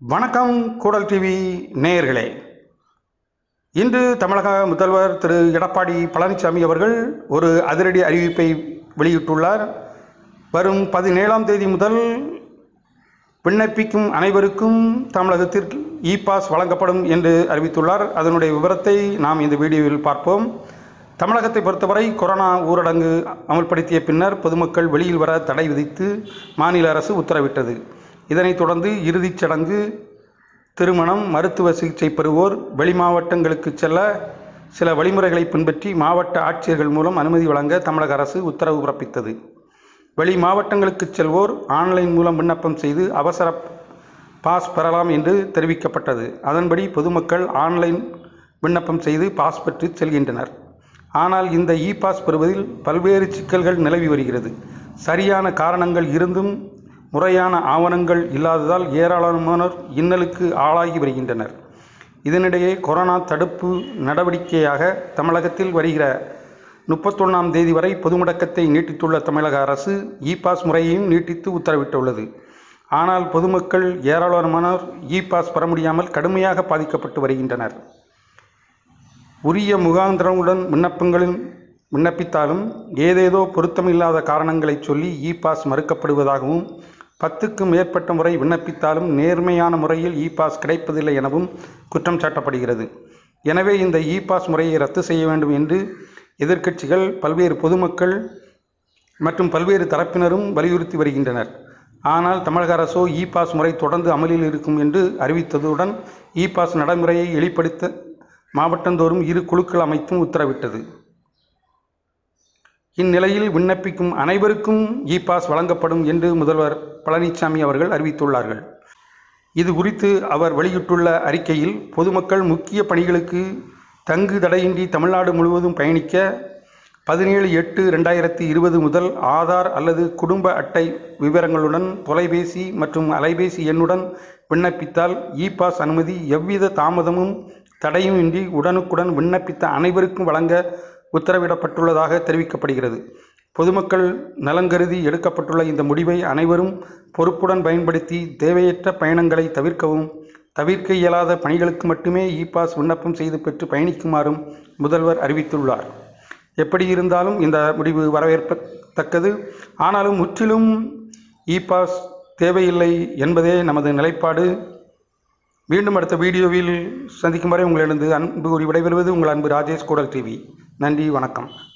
வணக்கம் கூடல் டிவி நேயர்களே இன்று தமிழக முதல்வர் திரு எடப்பாடி பழனிசாமி அவர்கள் ஒரு அதிரடி அறிவிப்பை வெளியிட்டுள்ளார் வரும் பதினேழாம் தேதி முதல் விண்ணப்பிக்கும் அனைவருக்கும் தமிழகத்திற்கு இ பாஸ் வழங்கப்படும் என்று அறிவித்துள்ளார் அதனுடைய விவரத்தை நாம் இந்த வீடியோவில் பார்ப்போம் தமிழகத்தை பொறுத்தவரை கொரோனா ஊரடங்கு அமல்படுத்திய பின்னர் பொதுமக்கள் வெளியில் வர தடை விதித்து மாநில அரசு உத்தரவிட்டது இதனைத் தொடர்ந்து இறுதிச் சடங்கு திருமணம் மருத்துவ சிகிச்சை பெறுவோர் வெளி மாவட்டங்களுக்கு செல்ல சில வழிமுறைகளை பின்பற்றி மாவட்ட ஆட்சியர்கள் மூலம் அனுமதி வழங்க தமிழக அரசு உத்தரவு பிறப்பித்தது வெளி மாவட்டங்களுக்கு செல்வோர் ஆன்லைன் மூலம் விண்ணப்பம் செய்து அவசர பாஸ் பெறலாம் என்று தெரிவிக்கப்பட்டது அதன்படி பொதுமக்கள் ஆன்லைன் விண்ணப்பம் செய்து பாஸ் பெற்று செல்கின்றனர் ஆனால் இந்த இ பாஸ் பெறுவதில் பல்வேறு சிக்கல்கள் நிலவி வருகிறது சரியான காரணங்கள் இருந்தும் முறையான ஆவணங்கள் இல்லாததால் ஏராளமானோர் இன்னலுக்கு ஆளாகி வருகின்றனர் இதனிடையே கொரோனா தடுப்பு நடவடிக்கையாக தமிழகத்தில் வருகிற முப்பத்தொன்னாம் தேதி வரை பொது முடக்கத்தை நீட்டித்துள்ள தமிழக அரசு இ பாஸ் முறையையும் நீட்டித்து உத்தரவிட்டுள்ளது ஆனால் பொதுமக்கள் ஏராளமானோர் இ பாஸ் பெற முடியாமல் கடுமையாக பாதிக்கப்பட்டு வருகின்றனர் உரிய முகாந்திரங்களுடன் விண்ணப்பங்களில் விண்ணப்பித்தாலும் ஏதேதோ பொருத்தமில்லாத காரணங்களை சொல்லி இ பாஸ் மறுக்கப்படுவதாகவும் பத்துக்கும் மேற்பட்ட முறை விண்ணப்பித்தாலும் நேர்மையான முறையில் இ பாஸ் கிடைப்பதில்லை எனவும் குற்றம் சாட்டப்படுகிறது எனவே இந்த இ பாஸ் முறையை ரத்து செய்ய வேண்டும் என்று எதிர்க்கட்சிகள் பல்வேறு பொதுமக்கள் மற்றும் பல்வேறு தரப்பினரும் வலியுறுத்தி வருகின்றனர் ஆனால் தமிழக அரசோ இ பாஸ் முறை தொடர்ந்து அமலில் இருக்கும் என்று அறிவித்ததுடன் இ பாஸ் நடைமுறையை எளிப்படுத்த மாவட்டந்தோறும் இரு குழுக்கள் அமைத்தும் உத்தரவிட்டது இந்நிலையில் விண்ணப்பிக்கும் அனைவருக்கும் இ பாஸ் வழங்கப்படும் என்று முதல்வர் பழனிசாமி அவர்கள் அறிவித்துள்ளார்கள் இது குறித்து அவர் வெளியிட்டுள்ள அறிக்கையில் பொதுமக்கள் முக்கிய பணிகளுக்கு தங்கு தடையின்றி தமிழ்நாடு முழுவதும் பயணிக்க பதினேழு எட்டு ரெண்டாயிரத்தி இருபது முதல் ஆதார் அல்லது குடும்ப அட்டை விவரங்களுடன் தொலைபேசி மற்றும் அலைபேசி எண்ணுடன் விண்ணப்பித்தால் இ பாஸ் அனுமதி எவ்வித தாமதமும் தடையும் இன்றி உடனுக்குடன் விண்ணப்பித்த அனைவருக்கும் வழங்க உத்தரவிடப்பட்டுள்ளதாக தெரிவிக்கப்படுகிறது பொதுமக்கள் நலங்கருதி எடுக்கப்பட்டுள்ள இந்த முடிவை அனைவரும் பொறுப்புடன் பயன்படுத்தி தேவையற்ற பயணங்களை தவிர்க்கவும் தவிர்க்க இயலாத பணிகளுக்கு மட்டுமே இ பாஸ் விண்ணப்பம் செய்து பெற்று பயணிக்குமாறும் முதல்வர் அறிவித்துள்ளார் எப்படி இருந்தாலும் இந்த முடிவு வரவேற்கத்தக்கது ஆனாலும் முற்றிலும் இ பாஸ் தேவையில்லை என்பதே நமது நிலைப்பாடு மீண்டும் அடுத்த வீடியோவில் சந்திக்கும் வரை உங்களிடம் அன்பு கூறி விடைபெறுவது உங்கள் அன்பு ராஜேஷ் கூடல் டிவி நன்றி வணக்கம்